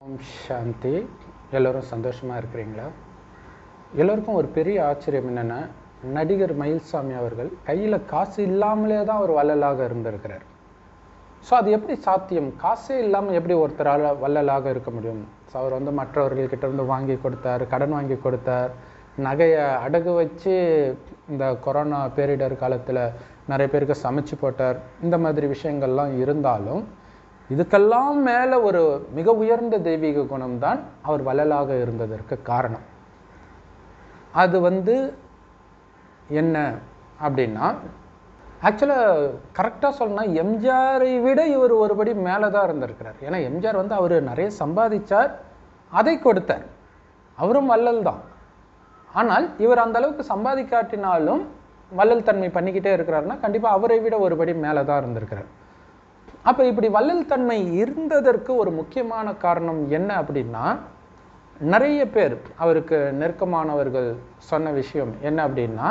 ஓம் சாந்தி எல்லோரும் சந்தோஷமாக இருக்கிறீங்களா எல்லோருக்கும் ஒரு பெரிய ஆச்சரியம் என்னென்னா நடிகர் மயில்சாமி அவர்கள் கையில் காசு இல்லாமலே தான் அவர் வள்ளலாக இருந்திருக்கிறார் ஸோ அது எப்படி சாத்தியம் காசே இல்லாமல் எப்படி ஒருத்தரால் வள்ளலாக இருக்க முடியும் ஸோ அவர் வந்து மற்றவர்கள்கிட்ட இருந்து வாங்கி கொடுத்தார் கடன் வாங்கி கொடுத்தார் நகையை அடகு வச்சு இந்த கொரோனா பேரிடர் காலத்தில் நிறைய பேருக்கு சமைச்சு போட்டார் இந்த மாதிரி விஷயங்கள்லாம் இருந்தாலும் இதுக்கெல்லாம் மேலே ஒரு மிக உயர்ந்த தெய்வீக குணம்தான் அவர் வள்ளலாக இருந்ததற்கு காரணம் அது வந்து என்ன அப்படின்னா ஆக்சுவலாக கரெக்டாக சொல்லணும்னா எம்ஜிஆரை விட இவர் ஒருபடி மேலே தான் இருந்திருக்கிறார் ஏன்னா எம்ஜிஆர் வந்து அவர் நிறைய சம்பாதிச்சார் அதை கொடுத்தார் அவரும் வள்ளல் தான் ஆனால் இவர் அந்த அளவுக்கு சம்பாதிக்காட்டினாலும் வள்ளல் தன்மை பண்ணிக்கிட்டே இருக்கிறாருன்னா கண்டிப்பாக அவரை விட ஒருபடி மேலே தான் இருந்திருக்கிறார் அப்போ இப்படி வள்ளல் தன்மை இருந்ததற்கு ஒரு முக்கியமான காரணம் என்ன அப்படின்னா நிறைய பேர் அவருக்கு நெருக்கமானவர்கள் சொன்ன விஷயம் என்ன அப்படின்னா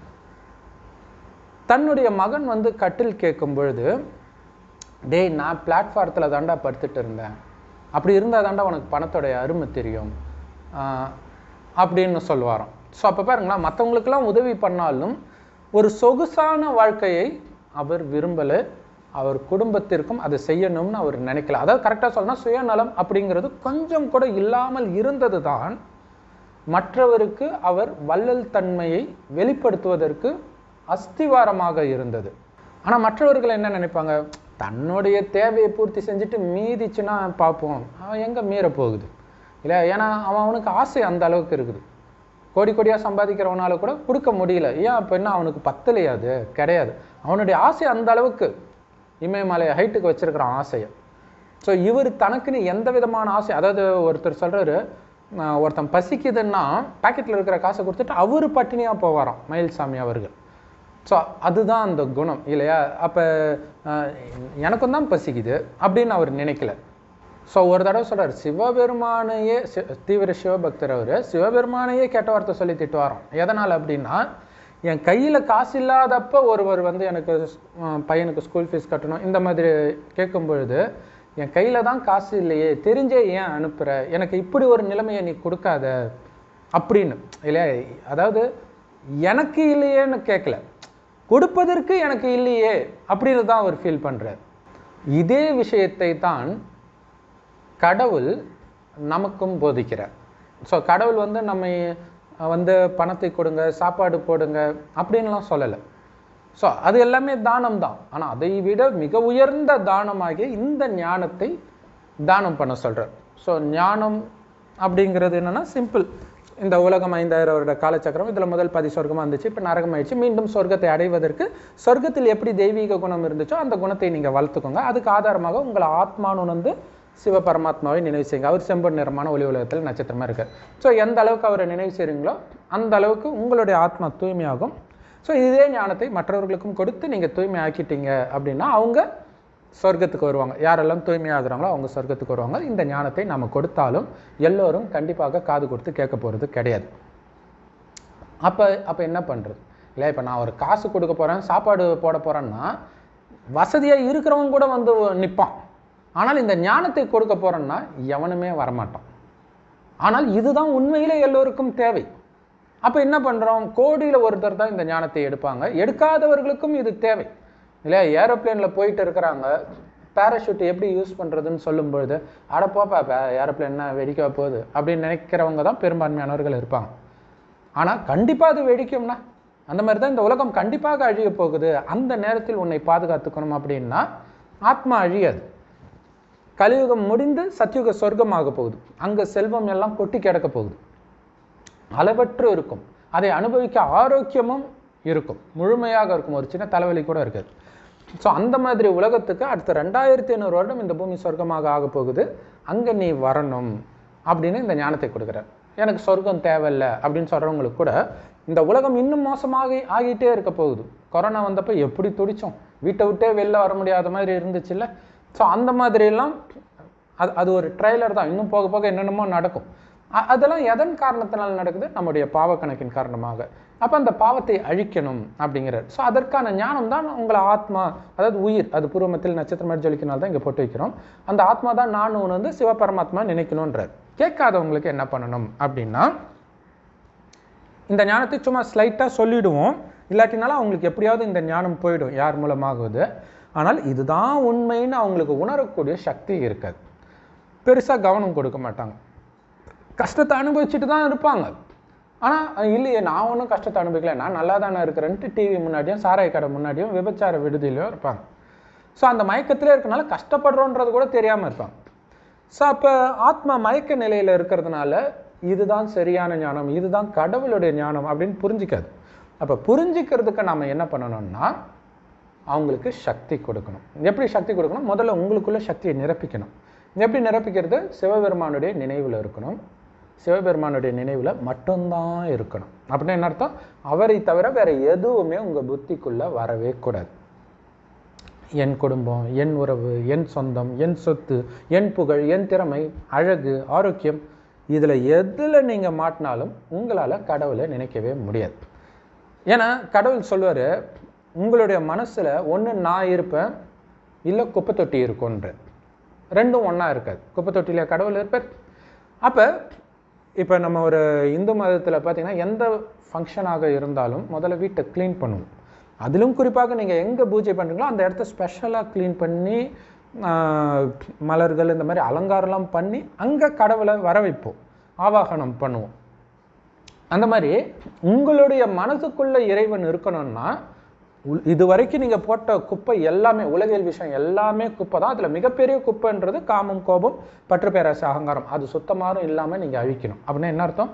தன்னுடைய மகன் வந்து கட்டில் கேட்கும் பொழுது டேய் நான் பிளாட்ஃபாரத்தில் தாண்டா படுத்துட்டு இருந்தேன் அப்படி இருந்தால் தாண்டா உனக்கு பணத்தோடைய அருமை தெரியும் அப்படின்னு சொல்லுவாராம் ஸோ அப்போ பாருங்களேன் மற்றவங்களுக்கெல்லாம் உதவி பண்ணாலும் ஒரு சொகுசான வாழ்க்கையை அவர் விரும்பலை அவர் குடும்பத்திற்கும் அதை செய்யணும்னு அவர் நினைக்கல அதாவது கரெக்டாக சொல்லணும் சுயநலம் அப்படிங்கிறது கொஞ்சம் கூட இல்லாமல் இருந்தது தான் மற்றவருக்கு அவர் வள்ளல் தன்மையை வெளிப்படுத்துவதற்கு அஸ்திவாரமாக இருந்தது ஆனால் மற்றவர்கள் என்ன நினைப்பாங்க தன்னுடைய தேவையை பூர்த்தி செஞ்சுட்டு மீதிச்சுன்னா பார்ப்போம் அவன் எங்கே மீற போகுது இல்லை ஏன்னா அவன் அவனுக்கு ஆசை அந்த அளவுக்கு இருக்குது கோடி கோடியாக சம்பாதிக்கிறவனால கூட கொடுக்க முடியல ஏன் அப்போ என்ன அவனுக்கு பத்தலையா அது கிடையாது அவனுடைய ஆசை அந்த அளவுக்கு இமயமலை ஹைட்டுக்கு வச்சிருக்கிறான் ஆசையை ஸோ இவர் தனக்குன்னு எந்த விதமான ஆசை அதாவது ஒருத்தர் சொல்கிறாரு ஒருத்தன் பசிக்குதுன்னா பாக்கெட்டில் இருக்கிற காசை கொடுத்துட்டு அவர் பட்டினியாக போவாராம் மயில்சாமி அவர்கள் ஸோ அதுதான் அந்த குணம் இல்லையா அப்போ எனக்கும் தான் பசிக்குது அப்படின்னு அவர் நினைக்கல ஸோ ஒரு தடவை சொல்கிறார் சிவபெருமானையே தீவிர சிவபக்தர் அவர் சிவபெருமானையே கெட்ட வார்த்தை சொல்லி திட்டுவாராம் எதனால் அப்படின்னா என் கையில் காசு இல்லாதப்ப ஒருவர் வந்து எனக்கு பையனுக்கு ஸ்கூல் ஃபீஸ் கட்டணும் இந்த மாதிரி கேட்கும் பொழுது என் கையில் தான் காசு இல்லையே தெரிஞ்சே ஏன் அனுப்புகிற எனக்கு இப்படி ஒரு நிலைமையை நீ கொடுக்காத அப்படின்னு இல்லையா அதாவது எனக்கு இல்லையேன்னு கேட்கல கொடுப்பதற்கு எனக்கு இல்லையே அப்படின்னு தான் அவர் ஃபீல் பண்ணுறார் இதே விஷயத்தை தான் கடவுள் நமக்கும் போதிக்கிறார் ஸோ கடவுள் வந்து நம்ம வந்து பணத்தை கொடுங்க சாப்பாடு போடுங்க அப்படின்லாம் சொல்லலை ஸோ அது எல்லாமே தானம் தான் ஆனால் அதை விட மிக உயர்ந்த தானமாகிய இந்த ஞானத்தை தானம் பண்ண சொல்கிறார் ஸோ ஞானம் அப்படிங்கிறது என்னென்னா சிம்பிள் இந்த உலகம் ஐந்தாயிரம் வருட காலச்சக்கரம் இதில் முதல் பதி சொர்க்கமாக இருந்துச்சு இப்போ நரகம் ஆயிடுச்சு மீண்டும் சொர்க்கத்தை அடைவதற்கு சொர்க்கத்தில் எப்படி தெய்வீக குணம் இருந்துச்சோ அந்த குணத்தை நீங்கள் வளர்த்துக்கோங்க அதுக்கு ஆதாரமாக உங்களை ஆத்மானு வந்து சிவ பரமாத்மாவை நினைவு செய்யுங்க அவர் செம்பன் நிறமான ஒளி உலகத்தில் நட்சத்திரமாக இருக்கார் ஸோ எந்த அளவுக்கு அவரை நினைவு செய்கிறீங்களோ அந்த அளவுக்கு உங்களுடைய ஆத்மா தூய்மையாகும் ஸோ இதே ஞானத்தை மற்றவர்களுக்கும் கொடுத்து நீங்கள் தூய்மை ஆக்கிட்டீங்க அப்படின்னா அவங்க சொர்க்கத்துக்கு வருவாங்க யாரெல்லாம் தூய்மையாகிறாங்களோ அவங்க சொர்க்கத்துக்கு வருவாங்க இந்த ஞானத்தை நம்ம கொடுத்தாலும் எல்லோரும் கண்டிப்பாக காது கொடுத்து கேட்க போகிறது கிடையாது அப்போ அப்போ என்ன பண்ணுறது இல்லை இப்போ நான் ஒரு காசு கொடுக்க போகிறேன் சாப்பாடு போட போகிறேன்னா வசதியாக இருக்கிறவங்க கூட வந்து நிற்பான் ஆனால் இந்த ஞானத்தை கொடுக்க போகிறேன்னா எவனுமே வரமாட்டான் ஆனால் இதுதான் உண்மையிலே எல்லோருக்கும் தேவை அப்போ என்ன பண்ணுறோம் கோடியில் ஒருத்தர் தான் இந்த ஞானத்தை எடுப்பாங்க எடுக்காதவர்களுக்கும் இது தேவை இல்லையா ஏரோப்ளேனில் போயிட்டு இருக்கிறாங்க பேராஷூட் எப்படி யூஸ் பண்ணுறதுன்னு சொல்லும்பொழுது அட போப்பா ஏரோப்ளேன்னா வெடிக்க போகுது அப்படின்னு நினைக்கிறவங்க தான் பெரும்பான்மையானவர்கள் இருப்பாங்க ஆனால் கண்டிப்பாக அது வெடிக்கும்னா அந்த மாதிரி தான் இந்த உலகம் கண்டிப்பாக அழிய போகுது அந்த நேரத்தில் உன்னை பாதுகாத்துக்கணும் அப்படின்னா ஆத்மா அழியாது கலியுகம் முடிந்து சத்தியுக சொர்க்கமாக போகுது அங்கே செல்வம் எல்லாம் கொட்டி கிடக்க போகுது அளவற்று இருக்கும் அதை அனுபவிக்க ஆரோக்கியமும் இருக்கும் முழுமையாக இருக்கும் ஒரு சின்ன தலைவலி கூட இருக்காது ஸோ அந்த மாதிரி உலகத்துக்கு அடுத்த ரெண்டாயிரத்தி ஐநூறு வருடம் இந்த பூமி சொர்க்கமாக ஆக போகுது அங்கே நீ வரணும் அப்படின்னு இந்த ஞானத்தை கொடுக்குறார் எனக்கு சொர்க்கம் தேவையில்லை அப்படின்னு சொல்கிறவங்களுக்கு கூட இந்த உலகம் இன்னும் மோசமாக ஆகிட்டே இருக்க போகுது கொரோனா வந்தப்போ எப்படி துடிச்சோம் வீட்டை விட்டே வெளில வர முடியாத மாதிரி இருந்துச்சுல்ல ஸோ அந்த மாதிரிலாம் அது அது ஒரு ட்ரெய்லர் தான் இன்னும் போக போக என்னென்னமோ நடக்கும் அ- அதெல்லாம் எதன் காரணத்தினால் நடக்குது நம்முடைய பாவ கணக்கின் காரணமாக அப்போ அந்த பாவத்தை அழிக்கணும் அப்படிங்கிறார் ஸோ அதற்கான ஞானம் தான் உங்களை ஆத்மா அதாவது உயிர் அது பூர்வமத்தில் நட்சத்திரம் மாதிரி ஜொலிக்கினால் தான் இங்கே போட்டு வைக்கிறோம் அந்த ஆத்மா தான் நான் உணர்ந்து சிவபரமாத்மா நினைக்கணுன்றார் கேட்காதவங்களுக்கு என்ன பண்ணணும் அப்படின்னா இந்த ஞானத்தை சும்மா ஸ்லைட்டாக சொல்லிடுவோம் இல்லாட்டினாலும் அவங்களுக்கு எப்படியாவது இந்த ஞானம் போயிடும் யார் மூலமாகுது ஆனால் இதுதான் உண்மைன்னு அவங்களுக்கு உணரக்கூடிய சக்தி இருக்காது பெருசாக கவனம் கொடுக்க மாட்டாங்க கஷ்டத்தை அனுபவிச்சுட்டு தான் இருப்பாங்க ஆனால் இல்லையே நான் ஒன்றும் கஷ்டத்தை அனுபவிக்கல நான் நல்லா தானே இருக்கிறேன்ட்டு டிவி முன்னாடியும் சாராய கடை முன்னாடியும் விபச்சார விடுதியிலையும் இருப்பாங்க ஸோ அந்த மயக்கத்திலே இருக்கனால கஷ்டப்படுறோன்றது கூட தெரியாமல் இருப்பாங்க ஸோ அப்போ ஆத்மா மயக்க நிலையில் இருக்கிறதுனால இதுதான் சரியான ஞானம் இதுதான் கடவுளுடைய ஞானம் அப்படின்னு புரிஞ்சிக்காது அப்போ புரிஞ்சிக்கிறதுக்கு நாம் என்ன பண்ணணும்னா அவங்களுக்கு சக்தி கொடுக்கணும் எப்படி சக்தி கொடுக்கணும் முதல்ல உங்களுக்குள்ள சக்தியை நிரப்பிக்கணும் எப்படி நிரப்பிக்கிறது சிவபெருமானுடைய நினைவில் இருக்கணும் சிவபெருமானுடைய நினைவில் மட்டும்தான் இருக்கணும் அப்படின்னா என்ன அர்த்தம் அவரை தவிர வேற எதுவுமே உங்கள் புத்திக்குள்ள வரவே கூடாது என் குடும்பம் என் உறவு என் சொந்தம் என் சொத்து என் புகழ் என் திறமை அழகு ஆரோக்கியம் இதில் எதில் நீங்கள் மாட்டினாலும் உங்களால் கடவுளை நினைக்கவே முடியாது ஏன்னா கடவுள் சொல்வார் உங்களுடைய மனசில் ஒன்று நான் இருப்பேன் இல்லை குப்பை தொட்டி இருக்கும்ன்ற ரெண்டும் ஒன்றா இருக்காது குப்பை தொட்டியில் கடவுள் இருப்பார் அப்போ இப்போ நம்ம ஒரு இந்து மதத்தில் பார்த்தீங்கன்னா எந்த ஃபங்க்ஷனாக இருந்தாலும் முதல்ல வீட்டை க்ளீன் பண்ணுவோம் அதிலும் குறிப்பாக நீங்கள் எங்கே பூஜை பண்ணுறீங்களோ அந்த இடத்த ஸ்பெஷலாக க்ளீன் பண்ணி ஆஹ், மலர்கள் இந்த மாதிரி அலங்காரம்லாம் பண்ணி அங்கே கடவுளை வர வைப்போம் ஆவாகனம் பண்ணுவோம் அந்த மாதிரி உங்களுடைய மனசுக்குள்ள இறைவன் இருக்கணும்னா உள்- இது வரைக்கும் நீங்க போட்ட குப்பை எல்லாமே உலகியல் விஷயம் எல்லாமே குப்பை தான் அதுல மிகப்பெரிய குப்பைன்றது காமம் கோபம் பற்று பேராசை அகங்காரம் அது சுத்தமாரும் இல்லாம நீங்க அழிக்கணும் அப்படின்னா என்ன அர்த்தம்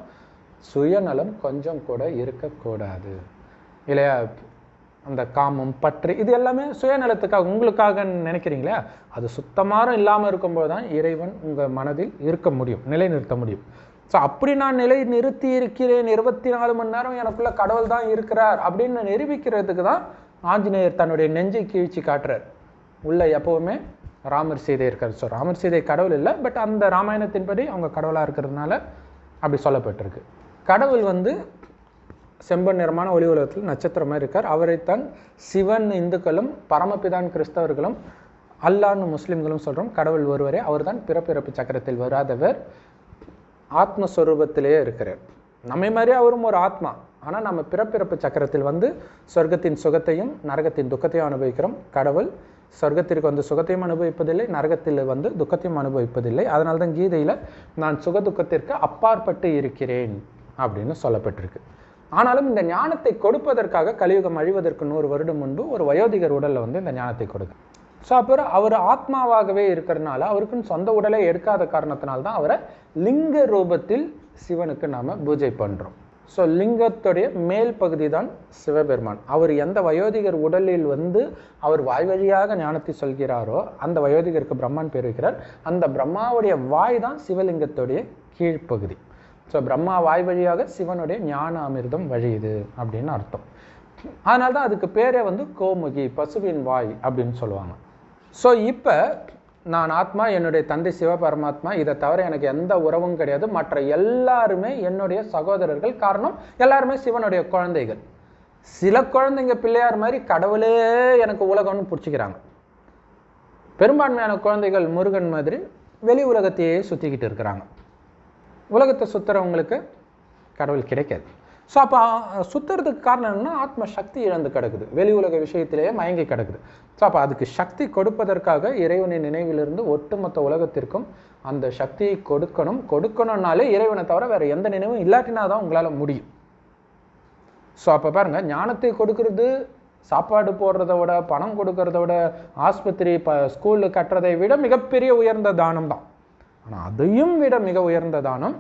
சுயநலம் கொஞ்சம் கூட இருக்கக்கூடாது இல்லையா அந்த காமம் பற்று இது எல்லாமே சுயநலத்துக்காக உங்களுக்காக நினைக்கிறீங்களே அது சுத்தமாரும் இல்லாமல் இருக்கும்போது தான் இறைவன் உங்கள் மனதில் இருக்க முடியும் நிலைநிறுத்த முடியும் ஸோ அப்படி நான் நிலை நிறுத்தி இருக்கிறேன் இருபத்தி நாலு மணி நேரம் எனக்குள்ள கடவுள் தான் இருக்கிறார் அப்படின்னு நிரூபிக்கிறதுக்கு தான் ஆஞ்சநேயர் தன்னுடைய நெஞ்சை கீழ்ச்சி காட்டுறார் உள்ள எப்பவுமே ராமர் சீதை இருக்கார் ஸோ ராமர் சீதை கடவுள் இல்லை பட் அந்த ராமாயணத்தின்படி அவங்க கடவுளாக இருக்கிறதுனால அப்படி சொல்லப்பட்டிருக்கு கடவுள் வந்து செம்பன் நிறமான ஒளி உலகத்தில் நட்சத்திரமாக இருக்கார் அவரைத்தான் சிவன் இந்துக்களும் பரமபிதான் கிறிஸ்தவர்களும் அல்லான்னு முஸ்லிம்களும் சொல்கிறோம் கடவுள் ஒருவரே அவர்தான் பிறப்பிறப்பு சக்கரத்தில் வராதவர் ஆத்மஸ்வரூபத்திலேயே இருக்கிறார் நம்மை மாதிரி அவரும் ஒரு ஆத்மா ஆனால் நம்ம பிறப்பிறப்பு சக்கரத்தில் வந்து சொர்க்கத்தின் சுகத்தையும் நரகத்தின் துக்கத்தையும் அனுபவிக்கிறோம் கடவுள் சொர்க்கத்திற்கு வந்து சுகத்தையும் அனுபவிப்பதில்லை நரகத்தில் வந்து துக்கத்தையும் அனுபவிப்பதில்லை அதனால தான் கீதையில் நான் சுக துக்கத்திற்கு அப்பாற்பட்டு இருக்கிறேன் அப்படின்னு சொல்லப்பட்டிருக்கு ஆனாலும் இந்த ஞானத்தை கொடுப்பதற்காக கலியுகம் அழிவதற்கு நூறு வருடம் முன்பு ஒரு வயோதிகர் உடல்ல வந்து இந்த ஞானத்தை கொடுக்கு ஸோ அப்புறம் அவர் ஆத்மாவாகவே இருக்கிறனால அவருக்குன்னு சொந்த உடலை எடுக்காத காரணத்தினால தான் அவரை லிங்க ரூபத்தில் சிவனுக்கு நாம பூஜை பண்றோம் ஸோ லிங்கத்துடைய மேல் பகுதி தான் சிவபெருமான் அவர் எந்த வயோதிகர் உடலில் வந்து அவர் வாய் வழியாக ஞானத்தை சொல்கிறாரோ அந்த வயோதிகருக்கு பிரம்மான் பேர் வைக்கிறார் அந்த பிரம்மாவுடைய வாய் தான் சிவலிங்கத்துடைய கீழ்ப்பகுதி ஸோ பிரம்மா வாய் வழியாக சிவனுடைய ஞான அமிர்தம் வழியுது அப்படின்னு அர்த்தம் அதனால தான் அதுக்கு பேரே வந்து கோமுகி பசுவின் வாய் அப்படின்னு சொல்லுவாங்க ஸோ இப்போ நான் ஆத்மா என்னுடைய தந்தை சிவபரமாத்மா இதை தவிர எனக்கு எந்த உறவும் கிடையாது மற்ற எல்லாருமே என்னுடைய சகோதரர்கள் காரணம் எல்லாருமே சிவனுடைய குழந்தைகள் சில குழந்தைங்க பிள்ளையார் மாதிரி கடவுளே எனக்கு உலகம்னு பிடிச்சிக்கிறாங்க பெரும்பான்மையான குழந்தைகள் முருகன் மாதிரி வெளி உலகத்தையே சுற்றிக்கிட்டு இருக்கிறாங்க உலகத்தை சுத்துறவங்களுக்கு கடவுள் கிடைக்காது ஸோ அப்போ சுத்துறதுக்கு காரணம் என்னன்னா ஆத்ம சக்தி இழந்து கிடக்குது வெளி உலக விஷயத்திலேயே மயங்கி கிடக்குது ஸோ அப்போ அதுக்கு சக்தி கொடுப்பதற்காக இறைவனின் நினைவிலிருந்து ஒட்டுமொத்த உலகத்திற்கும் அந்த சக்தியை கொடுக்கணும் கொடுக்கணும்னாலே இறைவனை தவிர வேற எந்த நினைவும் இல்லாட்டினா தான் உங்களால் முடியும் ஸோ அப்போ பாருங்க ஞானத்தை கொடுக்கறது சாப்பாடு போடுறத விட பணம் கொடுக்கறத விட ஆஸ்பத்திரி ப ஸ்கூலு கட்டுறதை விட மிகப்பெரிய உயர்ந்த தானம் தான் ஆனால் அதையும் விட மிக உயர்ந்த தானம்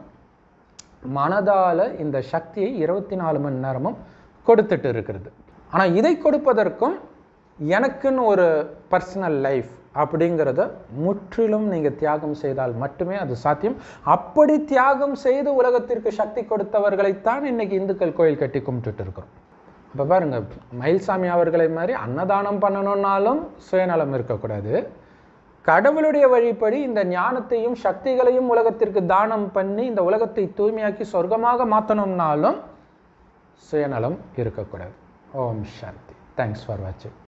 மனதால இந்த சக்தியை இருபத்தி நாலு மணி நேரமும் கொடுத்துட்டு இருக்கிறது ஆனால் இதை கொடுப்பதற்கும் எனக்குன்னு ஒரு பர்சனல் லைஃப் அப்படிங்கிறத முற்றிலும் நீங்கள் தியாகம் செய்தால் மட்டுமே அது சாத்தியம் அப்படி தியாகம் செய்து உலகத்திற்கு சக்தி கொடுத்தவர்களைத்தான் இன்னைக்கு இந்துக்கள் கோயில் கட்டி கும்பிட்டுட்டு இருக்கிறோம் இப்போ பாருங்க மயில்சாமி அவர்களை மாதிரி அன்னதானம் பண்ணணும்னாலும் சுயநலம் இருக்கக்கூடாது கடவுளுடைய வழிப்படி இந்த ஞானத்தையும் சக்திகளையும் உலகத்திற்கு தானம் பண்ணி இந்த உலகத்தை தூய்மையாக்கி சொர்க்கமாக மாற்றணும்னாலும் சுயநலம் இருக்கக்கூடாது ஓம் சாந்தி தேங்க்ஸ் ஃபார் வாட்சிங்